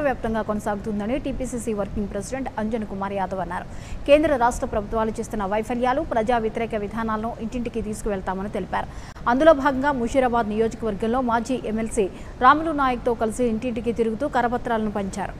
వ్యాప్తంగా కొనసాగుతుందని TPCC working president Anjan Kumar Yadav అన్నారు కేంద్ర రాష్ట్ర ప్రభుత్వాలు చేస్తున్న వైఫల్యాలు ప్రజా వ్యతిరేక విధానాలను ఇంటింటికి తీసుకువెళ్తామని తెలిపారు అందులో భాగంగా ముషీరాబాద్ నియోజకవర్గంలో మాజీ ఎమ్మెల్సీ రాములు నాయక్తో కలిసి ఇంటింటికి తిరుగుతూ కరపత్రాలను పంచారు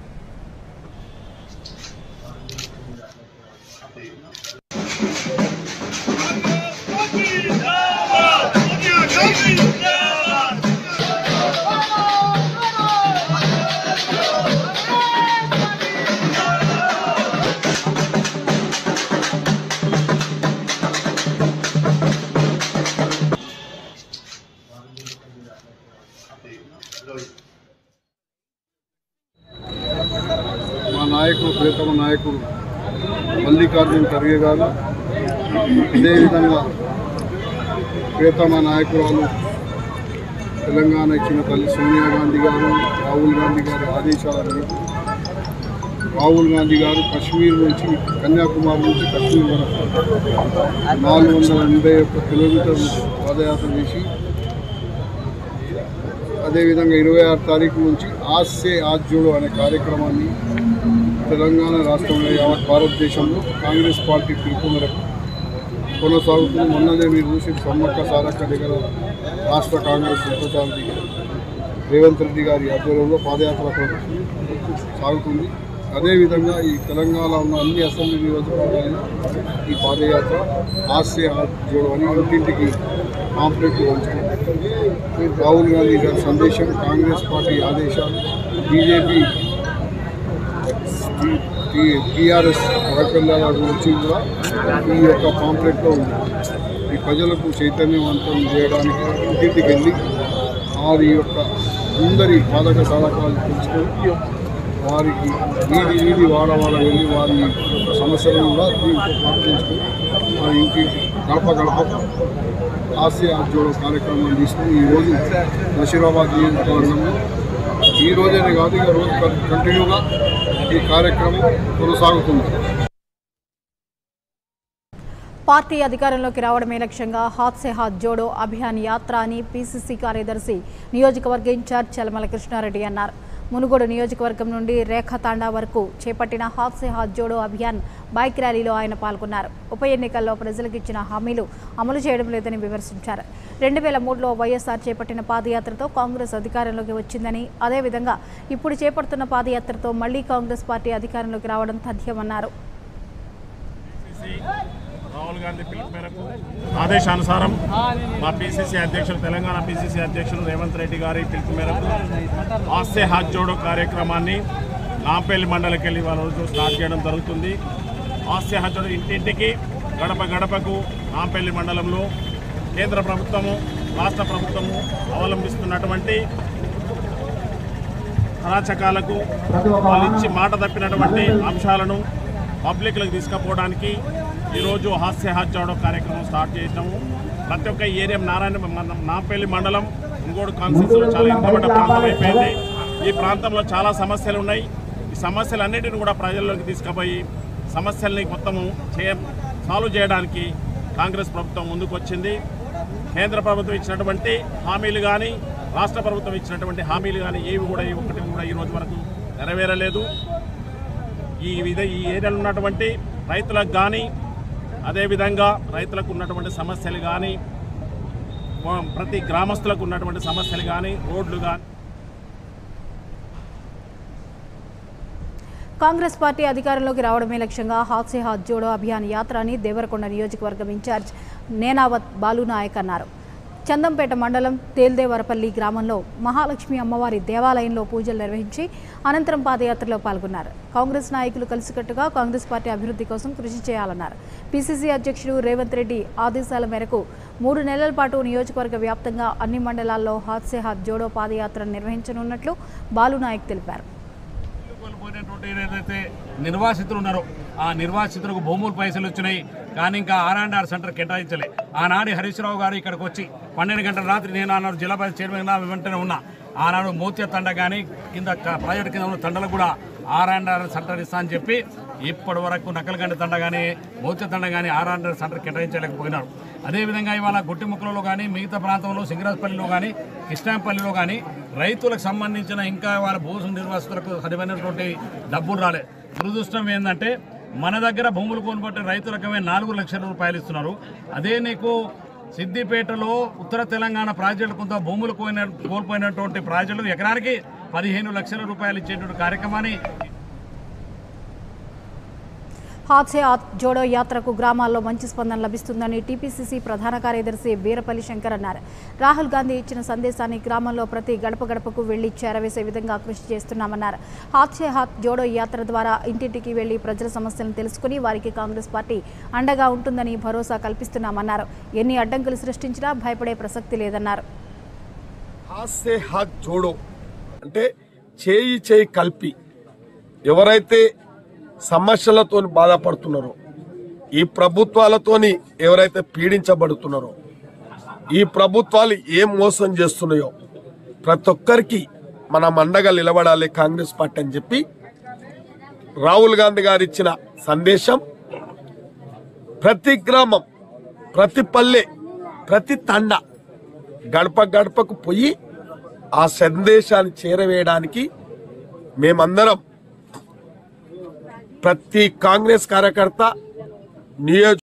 మా నాయకుడు ప్రియతమ నాయకుడు మల్లికార్జున ఖర్గే గారు అదేవిధంగా ప్రియతమ నాయకురాలు తెలంగాణ ఇచ్చిన తల్లి సోనియా గాంధీ గారు రాహుల్ గాంధీ గారి ఆదేశాల మేరకు రాహుల్ గాంధీ గారు కశ్మీర్ నుంచి కన్యాకుమారి నుంచి కశ్మీర్ వరకు నాలుగు వందల ఎనభై ఒక్క కిలోమీటర్లు పాదయాత్ర చేసి అదేవిధంగా ఇరవై ఆరు తారీఖు నుంచి ఆస్సే ఆజ్ జోడో అనే కార్యక్రమాన్ని తెలంగాణ రాష్ట్రంలో యావత్ భారతదేశంలో కాంగ్రెస్ పార్టీ పిలుపు మేరకు కొనసాగుతుంది మొన్ననే మీరు చూసి సమ్మక్క సారక్క దగ్గర రాష్ట్ర కాంగ్రెస్ ఉపసారథి రేవంత్ రెడ్డి గారి ఆధ్వర్యంలో పాదయాత్ర సాగుతుంది అదేవిధంగా ఈ తెలంగాణ ఉన్న అన్ని అసెంబ్లీ నియోజకవర్గాల్లో ఈ పాదయాత్ర ఆస్య జోడో అని ఇంటింటికి పాంప్లెట్లు పంచుకుంటుంది రాహుల్ గాంధీ గారి సందేశం కాంగ్రెస్ పార్టీ ఆదేశాలు బీజేపీ టీఆర్ఎస్ వైఫల్యాల గురించి కూడా ఈ యొక్క పాంప్లెట్లో ఉంది ఈ ప్రజలకు చైతన్యవంతం చేయడానికి ఇంటింటికి వెళ్ళి వారి యొక్క అందరి బాధక సాధకాలు తెలుసుకొని వారికి వీధి వీధి వాడ వాడ వెళ్ళి వారి యొక్క సమస్యలను కూడా దీంతో పాటించుకొని వారి ఇంటి గడప గడప ఆసియా జోడో కార్యక్రమం తీసుకుని ఈరోజు నషీరాబాద్ నియోజకవర్గంలో ఈ రోజేనే కాదు ఇక రోజు కం- కంటిన్యూగా ఈ కార్యక్రమం కొనసాగుతుంది పార్టీ అధికారంలోకి రావడమే లక్ష్యంగా హాత్ సే హాత్ జోడో అభియాన్ యాత్ర అని పీసీసీ కార్యదర్శి నియోజకవర్గ ఇన్ఛార్జ్ చలమల కృష్ణారెడ్డి అన్నారు మునుగోడు నియోజకవర్గం నుండి రేఖతాండా వరకు చేపట్టిన హాత్ సే హాత్ జోడో అభియాన్ బైక్ ర్యాలీలో ఆయన పాల్గొన్నారు ఉప ఎన్నికల్లో ప్రజలకు ఇచ్చిన హామీలు అమలు చేయడం లేదని విమర్శించారు రెండు వేల మూడులో వైఎస్ఆర్ చేపట్టిన పాదయాత్రతో కాంగ్రెస్ అధికారంలోకి వచ్చిందని అదేవిధంగా ఇప్పుడు చేపడుతున్న పాదయాత్రతో మళ్లీ కాంగ్రెస్ పార్టీ అధికారంలోకి రావడం తథ్యమన్నారు రాహుల్ గాంధీ పిలుపు మేరకు ఆదేశానుసారం మా పిసిసి అధ్యక్షులు తెలంగాణ పిసిసి అధ్యక్షులు రేవంత్ రెడ్డి గారి పిలుపు మేరకు ఆస్తే హాత్ జోడో కార్యక్రమాన్ని నాంపల్లి మండలికి వెళ్ళి వాళ్ళ రోజు స్టార్ట్ చేయడం జరుగుతుంది ఆస్తే హాత్ జోడో ఇంటింటికి గడప గడపకు నాంపల్లి మండలంలో కేంద్ర ప్రభుత్వము రాష్ట్ర ప్రభుత్వము అవలంబిస్తున్నటువంటి అరాచకాలకు వాళ్ళు ఇచ్చి మాట తప్పినటువంటి అంశాలను పబ్లిక్లకు తీసుకుపోవడానికి ఈరోజు హాస్య హాస్యాడో కార్యక్రమం స్టార్ట్ చేసినాము ప్రతి ఒక్క ఏరియా నారాయణ మన- నాంపల్లి మండలం ఇంకోటి కాన్స్టిట్యూన్సీలో చాలా ఇంపార్టెంట్ ప్రాంతం అయిపోయింది ఈ ప్రాంతంలో చాలా సమస్యలు ఉన్నాయి ఈ సమస్యలన్నిటిని కూడా ప్రజల్లోకి తీసుకుపోయి సమస్యల్ని మొత్తము చే సాల్వ్ చేయడానికి కాంగ్రెస్ ప్రభుత్వం ముందుకు వచ్చింది కేంద్ర ప్రభుత్వం ఇచ్చినటువంటి హామీలు కానీ రాష్ట్ర ప్రభుత్వం ఇచ్చినటువంటి హామీలు కానీ ఏవి కూడా ఏ ఒక్కటి కూడా ఈ రోజు వరకు నెరవేరలేదు ఈ విధ ఈ ఏరియాలో ఉన్నటువంటి రైతులకు కానీ అదేవిధంగా రైతులకు ఉన్నటువంటి సమస్యలు కానీ ప్రతి గ్రామస్తులకు ఉన్నటువంటి సమస్యలు కానీ రోడ్లు కానీ కాంగ్రెస్ పార్టీ అధికారంలోకి రావడమే లక్ష్యంగా హాత్ సే హాత్ జోడో అభియాన్ యాత్ర అని దేవరకొండ నియోజకవర్గం ఇన్ఛార్జ్ నేనావత్ బాలునాయక్ అన్నారు చందంపేట మండలం తేల్దేవరపల్లి గ్రామంలో మహాలక్ష్మి అమ్మవారి దేవాలయంలో పూజలు నిర్వహించి అనంతరం పాదయాత్రలో పాల్గొన్నారు కాంగ్రెస్ నాయకులు కలిసికట్టుగా కాంగ్రెస్ పార్టీ అభివృద్ధి కోసం కృషి చేయాలన్నారు పిసిసి అధ్యక్షుడు రేవంత్ రెడ్డి ఆదేశాల మేరకు మూడు నెలల పాటు నియోజకవర్గ వ్యాప్తంగా అన్ని మండలాల్లో హాత్ సే హాత్ జోడో పాదయాత్ర నిర్వహించనున్నట్లు బాలునాయక్ తెలిపారు కోల్పోయినటువంటి ఏదైతే నిర్వాసితులు ఉన్నారో ఆ నిర్వాసితులకు భూములు పైసలు వచ్చినాయి కానీ ఇంకా ఆర్ అండ్ ఆర్ సెంటర్ కేటాయించలే ఆనాడు హరీష్ రావు గారు ఇక్కడికి వచ్చి పన్నెండు గంటల రాత్రి నేను ఆనాడు జిల్లా పరిషత్ చైర్మన్ గా వెంటనే ఉన్నా ఆనాడు మోత్య తండ కానీ కింద క- ప్రాజెక్ట్ కింద ఉన్న తండలకు కూడా ఆర్ అండ్ ఆర్ సెంటర్ ఇస్తా అని చెప్పి ఇప్పటి వరకు నకలగండి తండ కానీ మౌత్య తండ కానీ ఆర్ అండ్ ఆర్ సెంటర్ కేటాయించలేకపోయినారు అదేవిధంగా ఇవాళ గుట్టిముక్కలలో కానీ మిగతా ప్రాంతంలో సింగరాజపల్లిలో కానీ కృష్ణాపల్లిలో కానీ రైతులకు సంబంధించిన ఇంకా వాళ్ళ భూసు నిర్వాసితులకు సరిపోయినటువంటి డబ్బులు రాలేదు దురదృష్టం ఏంటంటే మన దగ్గర భూములు కొనుగోటి రైతులకమే నాలుగు లక్షల రూపాయలు ఇస్తున్నారు అదే నీకు సిద్దిపేటలో ఉత్తర తెలంగాణ ప్రాజెక్టు కొంత భూములు కోయిన కోల్పోయినటువంటి ప్రాజెక్టులు ఎకరానికి పదిహేను లక్షల రూపాయలు ఇచ్చేటువంటి కార్యక్రమాన్ని హాత్ సే హాత్ జోడో యాత్రకు గ్రామాల్లో మంచి స్పందన లభిస్తుందని టీపీసీసీ ప్రధాన కార్యదర్శి వీరపల్లి శంకర్ అన్నారు రాహుల్ గాంధీ ఇచ్చిన సందేశాన్ని గ్రామంలో ప్రతి గడప గడపకు వెళ్లి చేరవేసే విధంగా కృషి చేస్తున్నామన్నారు హాత్ సే హాత్ జోడో యాత్ర ద్వారా ఇంటింటికి వెళ్లి ప్రజల సమస్యలను తెలుసుకుని వారికి కాంగ్రెస్ పార్టీ అండగా ఉంటుందని భరోసా కల్పిస్తున్నామన్నారు ఎన్ని అడ్డంకులు సృష్టించినా భయపడే ప్రసక్తి లేదన్నారు హాత్ సే హాత్ జోడో అంటే చేయి చేయి కలిపి ఎవరైతే సమస్యలతో బాధపడుతున్నారో ఈ ప్రభుత్వాలతోని ఎవరైతే పీడించబడుతున్నారో ఈ ప్రభుత్వాలు ఏం మోసం చేస్తున్నాయో ప్రతి ఒక్కరికి మనం అండగా నిలబడాలి కాంగ్రెస్ పార్టీ అని చెప్పి రాహుల్ గాంధీ గారు ఇచ్చిన సందేశం ప్రతి గ్రామం ప్రతి పల్లె ప్రతి తండ గడప గడపకు పోయి ఆ సందేశాన్ని చేరవేయడానికి మేమందరం ప్రతి కాంగ్రెస్ కార్యకర్త నియోజక